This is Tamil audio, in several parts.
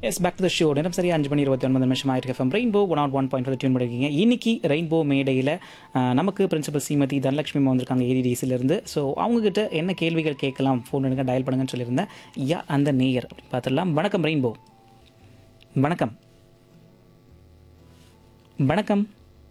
S back to the show நேரம் சரியா அஞ்சு மணி இருபத்தி ஒன்பது நிமிஷம் ஆயிருக்கு FM rainbow one oh one point tune பண்ணிருக்கீங்க இன்னைக்கு ரெயின்போ மேடையில் நமக்கு பிரின்சிபல் ஸ்ரீமதி தனலட்சுமி அம்மா வந்திருக்காங்க ஏடிடிசிலேருந்து ஸோ அவங்ககிட்ட என்ன கேள்விகள் கேட்கலாம் ஃபோன் எடுங்க டயல் பண்ணுங்கன்னு சொல்லியிருந்தேன் யா அந்த நேயர் பார்த்துடலாம் வணக்கம் ரெயின்போ வணக்கம் வணக்கம்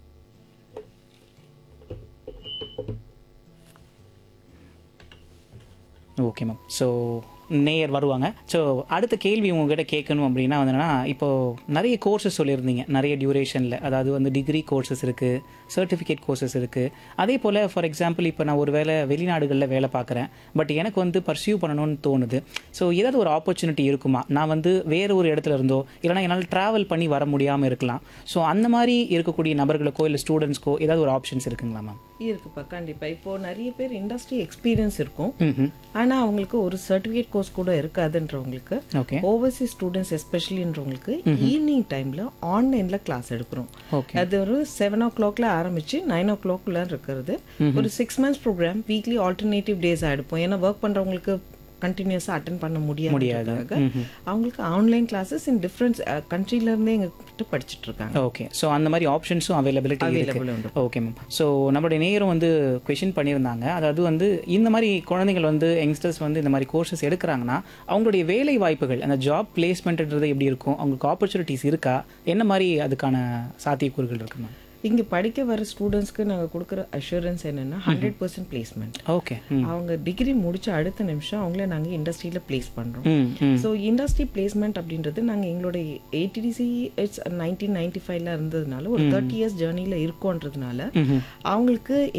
ஓகே மேம் ஸோ நேயர் வருவாங்க ஸோ அடுத்த கேள்வி உங்ககிட்ட கேட்கணும் அப்படின்னா வந்து என்னன்னா இப்போ நிறைய கோர்சஸ் சொல்லியிருந்தீங்க நிறைய டியூரேஷனில் அதாவது வந்து டிகிரி கோர்சஸ் இருக்குது சர்டிஃபிகேட் கோர்சஸ் இருக்குது அதே போல் ஃபார் எக்ஸாம்பிள் இப்போ நான் ஒரு வேளை வெளிநாடுகளில் வேலை பார்க்குறேன் பட் எனக்கு வந்து பர்சியூ பண்ணணும்னு தோணுது ஸோ ஏதாவது ஒரு ஆப்பர்ச்சுனிட்டி இருக்குமா நான் வந்து வேறு ஒரு இடத்துல இருந்தோ இல்லைனா என்னால் ட்ராவல் பண்ணி வர முடியாமல் இருக்கலாம் ஸோ அந்த மாதிரி இருக்கக்கூடிய நபர்களுக்கோ இல்லை ஸ்டூடெண்ட்ஸ்க்கோ ஏதாவது ஒரு ஆப்ஷன்ஸ் இருக்குங்களா மேம் இருக்குப்பா கண்டிப்பா இப்போ நிறைய பேர் இண்டஸ்ட்ரி எக்ஸ்பீரியன்ஸ் இருக்கும் ம் ஆனா அவங்களுக்கு ஒரு சர்டிஃபிகேட் கோர்ஸ் கூட இருக்காதுன்றவங்களுக்கு ஓகே ஓவர்சீஸ் ஸ்டூடெண்ட்ஸ் எஸ்பெஷலின்றவங்களுக்கு ஈவினிங் டைம்ல ஆன்லைன்ல கிளாஸ் எடுக்கிறோம் ஓகே அது ஒரு செவன் ஓ கிளாக்ல ஆரம்பிச்சு நைன் ஓ கிளாக்ல இருக்கிறது ஒரு six months program weekly alternative days எடுப்போம் ஏன்னா ஒர்க் பண்றவங்களுக்கு கண்டினியூஸாக அட்டன் பண்ண முடியாது அவங்களுக்கு ஆன்லைன் கிளாஸஸ் இன் டிஃப்ரெண்ட் கண்ட்ரில இருந்தே எங்ககிட்ட படிச்சுட்டு இருக்காங்க ஓகே ஸோ அந்த மாதிரி ஆப்ஷன்ஸும் அவைலபிலிட்டி Available இருக்கு உண்டு. ஓகே மேம் ஸோ நம்மளுடைய நேரம் வந்து கொஷின் பண்ணியிருந்தாங்க அதாவது வந்து இந்த மாதிரி குழந்தைகள் வந்து யங்ஸ்டர்ஸ் வந்து இந்த மாதிரி கோர்சஸ் எடுக்கிறாங்கன்னா அவங்களுடைய வேலை வாய்ப்புகள் அந்த ஜாப் பிளேஸ்மெண்ட்ன்றது எப்படி இருக்கும் அவங்களுக்கு ஆப்பர்ச்சுனிட்டிஸ் இருக்கா என்ன மாதிரி அதுக்கான சாத்தியக்கூறுகள் இருக்கு மேம் இங்க படிக்க வர ஸ்டூடெண்ட்ஸ்க்கு நாங்க கொடுக்குற அஷூரன்ஸ் என்னன்னா ஹண்ட்ரட் பர்சன்ட் பிளேஸ்மெண்ட் ஓகே ம் அவங்க டிகிரி முடிச்ச அடுத்த நிமிஷம் அவங்கள நாங்க இண்டஸ்ட்ரியில பிளேஸ் பண்றோம் ம் ம் ஸோ இண்டஸ்ட்ரி பிளேஸ்மெண்ட் அப்படின்றது நாங்க எங்களோட ஏடிடிசி இட்ஸ் நைன்டீன் நைன்டி ஃபைவ்ல இருந்ததுனால ஒரு தேர்ட்டி இயர்ஸ் ஜேர்னில இருக்கோன்றதுனால ம்ஹும். அவங்களுக்கு